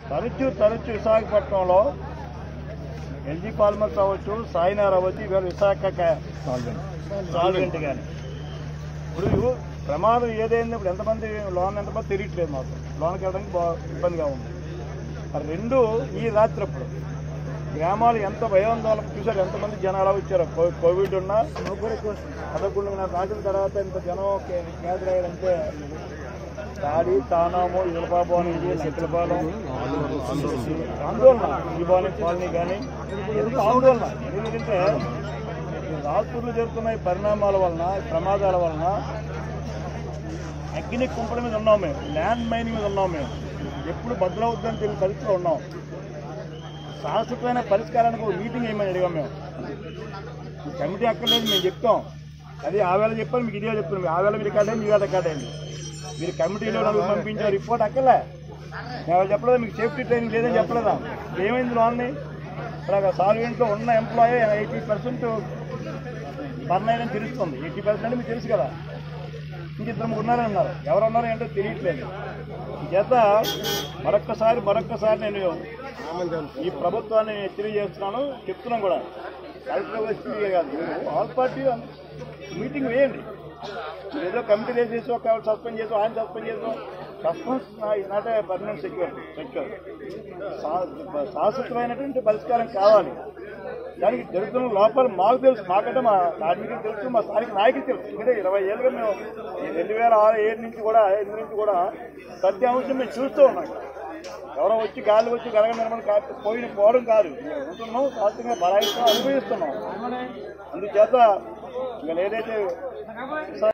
తరచు తరచు విశాఖపట్నంలో ఎల్జీ పాల్మర్స్ అవ్వచ్చు సాయినార్ అవ్వచ్చు ఇవాళ విశాఖ సాల్వెంట్ కానీ ఇప్పుడు ప్రమాదం ఏదైంది ఇప్పుడు ఎంతమంది లోన్ ఎంతమంది తెలియట్లేదు మాకు లోన్కి వెళ్ళడానికి బా ఇబ్బందిగా ఉంది మరి రెండు ఈ రాత్రి అప్పుడు గ్రామాలు ఎంత భయాందోళన చూసారు ఎంతమంది జనాలు వచ్చారు కో- కోవిడ్ ఉన్నా పదకొండు నాకు రాసిన తర్వాత ఇంత జనం కేదరయ్యారంటే తాడి తానాము ఇలపాబోని ఇది శిథిలపాలెం ఆందోళన ఇవాళ కాలనీ కానీ ఎంత ఆందోళన ఎందుకంటే ఈ రాత్రులు జరుగుతున్న ఈ పరిణామాల వలన ఈ ప్రమాదాల వలన అగ్ని కుంపల మీద ఉన్నాం మేము ల్యాండ్ మైనింగ్ మీద ఉన్నాం మేము ఎప్పుడు భద్రవుద్దని తెలియని పరిస్థితిలో ఉన్నాం శాశ్వతమైన పరిష్కారానికి ఒక మీటింగ్ వేయమని అడిగాం మేము ఈ కమిటీ అక్కర్లేదు మేము చెప్తాం అది ఆ వేళ చెప్పారు మీకు ఇదే చెప్తున్నాం ఆ వేళ మీరు రికార్డ్ అయింది ఇవాళ రికార్డ్ అయింది మీరు కమిటీలో నాకు పంపించే రిపోర్ట్ అక్కర్లే నేను చెప్పలేదా మీకు సేఫ్టీ ట్రైనింగ్ లేదని చెప్పలేదా ఏమైంది లోన్ని ఇక్కడ సాల్వెంట్లో ఉన్న ఎంప్లాయీ ఎయిటీ పర్సెంట్ బర్న్ అయ్యని తెలుస్తుంది ఎయిటీ పర్సెంట్ అంటే మీకు తెలుసు కదా ఇంకిద్దరు ఉన్నారన్నారు ఎవరు ఉన్నారో ఏంటో తెలియట్లేదు ఈ చేత మరొక్కసారి మరొక్కసారి నేను ఈ ప్రభుత్వాన్ని హెచ్చరిక చేస్తున్నాను చెప్తున్నాను కూడా కలెక్టర్ హెచ్చరిక కాదు ఆల్ పార్టీ మీటింగ్ వేయండి మీరు ఏదో కమిటీ వేసేసి ఒక సస్పెండ్ చేసి ఆయన సస్పెండ్ చేసాం suspense not permanent security secure శాశ్వతమైనటువంటి పరిష్కారం కావాలి దానికి జరుగుతున్న లోపల మాకు తెలుసు మాకంటే మా కార్మికులకు తెలుసు మా స్థానిక నాయకులు తెలుసు ఎందుకంటే ఇరవై ఏళ్ళుగా మేము ఈ రెండు వేల ఆరు ఏడు నుంచి కూడా ఎనిమిది నుంచి కూడా ప్రతి అంశం మేము చూస్తూ ఉన్నాం ఎవరో వచ్చి గాలి వచ్చి గరగ నిర్మాణం కాదు పోయిన పోవడం కాదు మేము ఉంటున్నాం శాశ్వతంగా బలాయిస్తున్నాం అనుభవిస్తున్నాం అందుచేత ఇవాళ ఏదైతే